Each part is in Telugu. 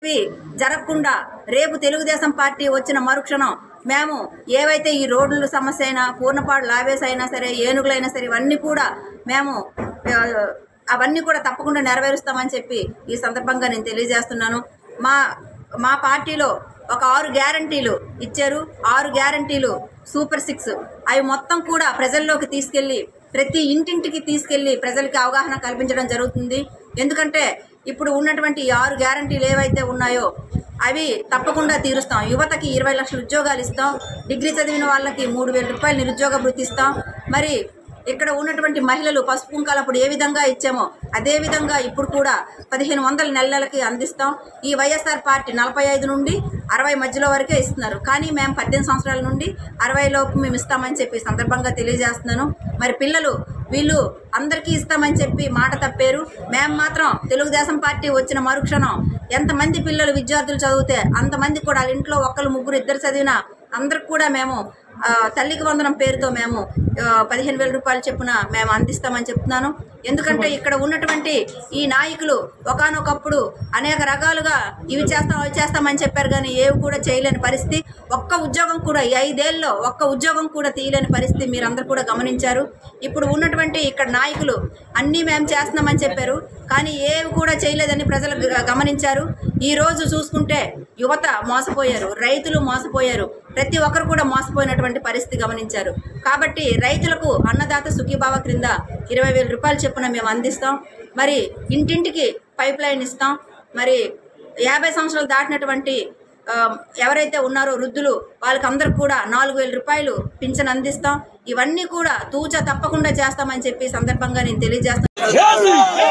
ఇవి జరగకుండా రేపు తెలుగుదేశం పార్టీ వచ్చిన మరుక్షణం మేము ఏవైతే ఈ రోడ్ల సమస్య అయినా పూర్ణపాడు లావేస్ అయినా సరే ఏనుగులైనా సరే ఇవన్నీ కూడా మేము ఆ, అవన్నీ కూడా తప్పకుండా నెరవేరుస్తామని చెప్పి ఈ సందర్భంగా నేను తెలియజేస్తున్నాను మా మా పార్టీలో ఒక ఆరు గ్యారంటీలు ఇచ్చారు ఆరు గ్యారంటీలు సూపర్ సిక్స్ అవి మొత్తం కూడా ప్రజల్లోకి తీసుకెళ్లి ప్రతి ఇంటింటికి తీసుకెళ్లి ప్రజలకి అవగాహన కల్పించడం జరుగుతుంది ఎందుకంటే ఇప్పుడు ఉన్నటువంటి ఈ ఆరు గ్యారంటీలు ఏవైతే ఉన్నాయో అవి తప్పకుండా తీరుస్తాం యువతకి ఇరవై లక్షల ఉద్యోగాలు ఇస్తాం డిగ్రీ చదివిన వాళ్ళకి మూడు వేల రూపాయలు నిరుద్యోగ భృతి ఇస్తాం మరి ఇక్కడ ఉన్నటువంటి మహిళలు పసుపు కుంకాలు అప్పుడు ఏ విధంగా ఇచ్చామో అదే విధంగా ఇప్పుడు కూడా పదిహేను వందల నెల నెలకి అందిస్తాం ఈ వైఎస్ఆర్ పార్టీ నలభై ఐదు నుండి అరవై మధ్యలో వరకే ఇస్తున్నారు కానీ మేము పద్దెనిమిది సంవత్సరాల నుండి అరవై లోపు మేము ఇస్తామని చెప్పి ఈ సందర్భంగా తెలియజేస్తున్నాను మరి పిల్లలు వీళ్ళు అందరికీ ఇస్తామని చెప్పి మాట తప్పారు మేము మాత్రం తెలుగుదేశం పార్టీ వచ్చిన మరుక్షణం ఎంతమంది పిల్లలు విద్యార్థులు చదివితే అంతమంది కూడా వాళ్ళ ఇంట్లో ఒక్కరు ముగ్గురు ఇద్దరు చదివినా అందరికి కూడా మేము ఆ, తల్లికి వందనం పేరుతో మేము ఆ, పదిహేను వేల రూపాయలు చెప్పున మేము అందిస్తామని చెప్తున్నాను ఎందుకంటే ఇక్కడ ఉన్నటువంటి ఈ నాయకులు ఒకానొకప్పుడు అనేక రకాలుగా ఇవి చేస్తాం అవి చేస్తామని చెప్పారు కానీ ఏవి కూడా చేయలేని పరిస్థితి ఒక్క ఉద్యోగం కూడా ఈ ఐదేళ్ళలో ఒక్క ఉద్యోగం కూడా తీయలేని పరిస్థితి మీరందరూ కూడా గమనించారు ఇప్పుడు ఉన్నటువంటి ఇక్కడ నాయకులు అన్నీ మేము చేస్తున్నామని చెప్పారు కానీ ఏవి కూడా చేయలేదని ప్రజలు గ- గమనించారు ఈ రోజు చూసుకుంటే యువత మోసపోయారు రైతులు మోసపోయారు ప్రతి ఒక్కరు కూడా మోసపోయినటువంటి పరిస్థితి గమనించారు కాబట్టి రైతులకు అన్నదాత సుఖీభావ క్రింద ఇరవై వేల రూపాయలు చొప్పున మేము అందిస్తాం మరి ఇంటింటికి పైప్ లైన్ ఇస్తాం మరి యాభై సంవత్సరాలు దాటినటువంటి ఆ, ఎవరైతే ఉన్నారో వృద్ధులు వాళ్ళకి అందరికి కూడా నాలుగు వేల రూపాయలు పింఛన్ అందిస్తాం ఇవన్నీ కూడా తూచా తప్పకుండా చేస్తామని చెప్పి ఈ సందర్భంగా నేను తెలియజేస్తాను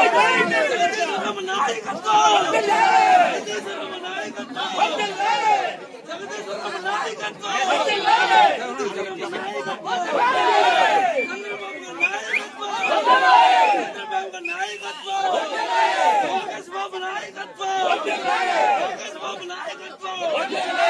నాయకత్వం